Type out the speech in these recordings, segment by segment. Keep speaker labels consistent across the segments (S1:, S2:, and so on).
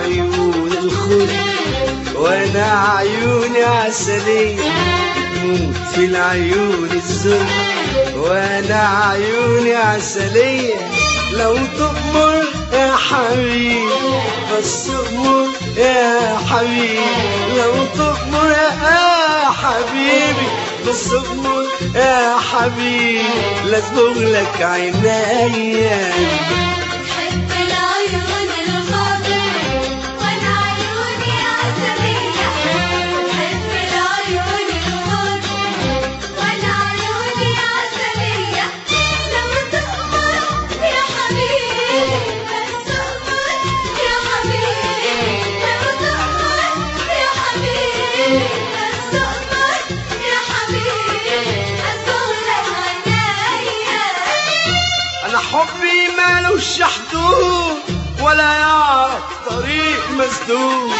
S1: عيون الخد وانا عيوني عسلية تموت في العيون الزل وانا عيوني عسلية لو تؤمر يا حبيبي بس تؤمر يا حبيبي لو تؤمر يا حبيبي بس تؤمر يا حبيبي لازم لك عينيا
S2: حب العيون الخضر وانا عيوني عسلية حب العيون الخضر وانا عيوني عسلية لو تؤمر يا حبيبي بس تؤمر يا حبيبي لو تؤمر يا حبيبي بس تؤمر يا حبيبي أصغر عينيا
S1: انا حبي مالوش حدود ولا يعرف طريق مسدود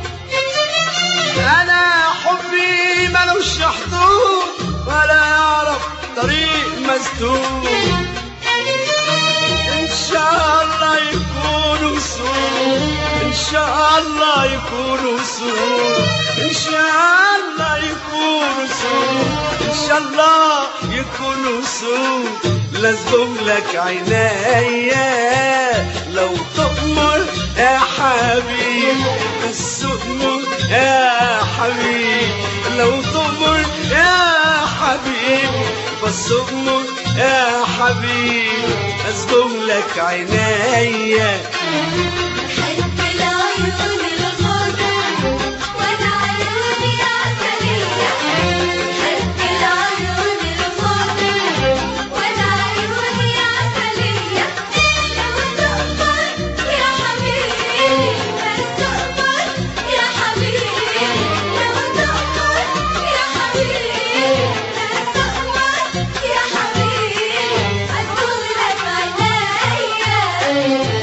S1: انا حبي مالوش حدود ولا يعرف طريق مسدود ان شاء الله يكون وصول ان شاء الله يكون وصول ان شاء الله يكون وصول ان شاء الله يكون وصول لازم لك عينيا لو تؤمر يا حبيبي بس تؤمر يا حبيبي لو تؤمر يا حبيبي بس تؤمر يا حبيبي لازم لك عينيا
S2: حب العيون الخضر وانا عيوني عسلية حب العيون الخضر وانا عيوني عسلية لو تؤمر يا حبيبي بس تؤمر يا حبيبي لو تؤمر يا حبيبي بس تؤمر يا حبيبي أقولك عينيا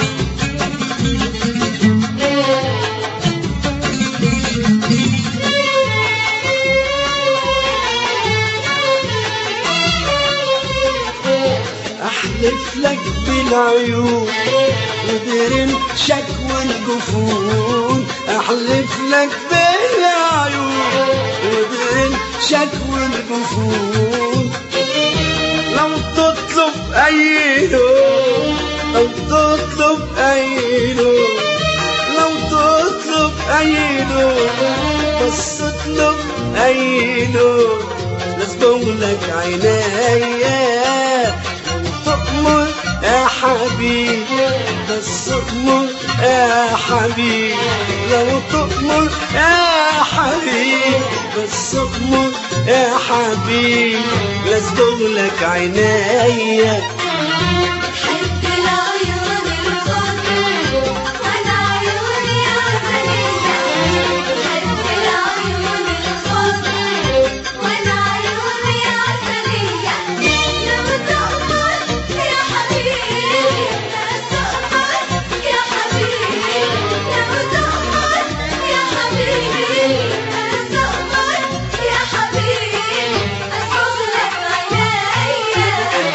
S1: احلف لك بالعيون ودرن شكوى الجفون احلف لك بالعيون ودرن شكوى الجفون لو تطلب اي لون لو تطلب اي لون لو تطلب اي لون بس اطلب اي لون لازم لك عينيا لو تأمر يا حبيبي بس اؤمر يا حبيبي لو تأمر يا حبيبي بس اؤمر يا حبيبي لازم لك عينيا
S2: حب العيون الخضر وانا عيوني عسلية حب العيون الخضر وانا عيوني عسلية لو تؤمر يا حبيبي بس تؤمر يا حبيبي لو تؤمر يا حبيبي بس تؤمر يا حبيبي أصغر عينيا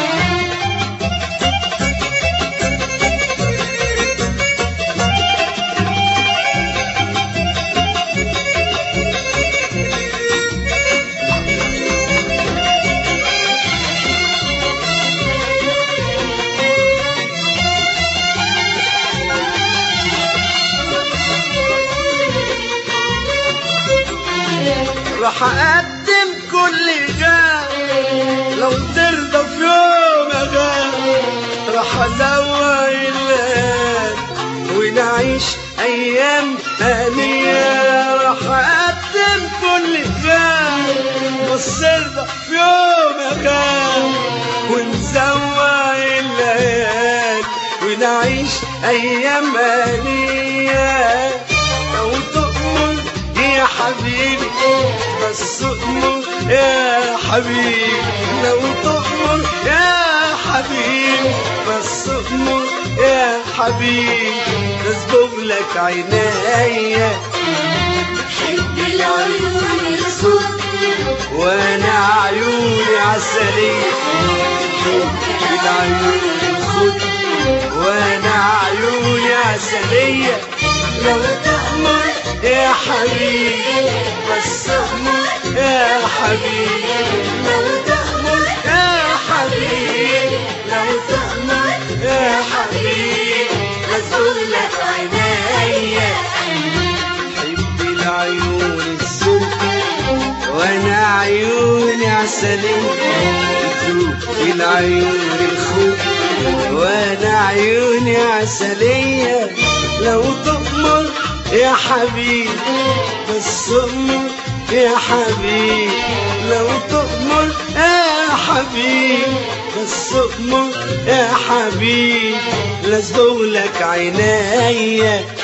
S1: راح اقدم كل غالي لو ترضى في يوم اغاني راح ازوق الليل ونعيش ايام هنيه راح اقدم كل غالي بس ارضى في يوم اغاني ونزوق الليل ونعيش ايام هنيه لو تؤمر يا حبيبي بس أؤمر يا حبيبي لو تؤمر يا حبيبي بس أؤمر يا حبيبي لازم لك عينيا
S2: حب العيون الخضر
S1: وانا عيوني عسلية حب العيون الخضر وانا عيوني عسلية
S2: لو تأمر
S1: يا حبيبي
S2: بس أمر
S1: يا حبيبي
S2: لو تأمر
S1: يا حبيبي
S2: لو تأمر
S1: يا حبيبي
S2: أزولك عينيا
S1: حب العيون السود وانا عيوني عسلية في العيون الخوف وانا عيوني عسلية لو تؤمر يا حبيبي بس أمر يا حبيبي لو تؤمر يا حبيبي بس أمر يا حبيبي لازولك عينيا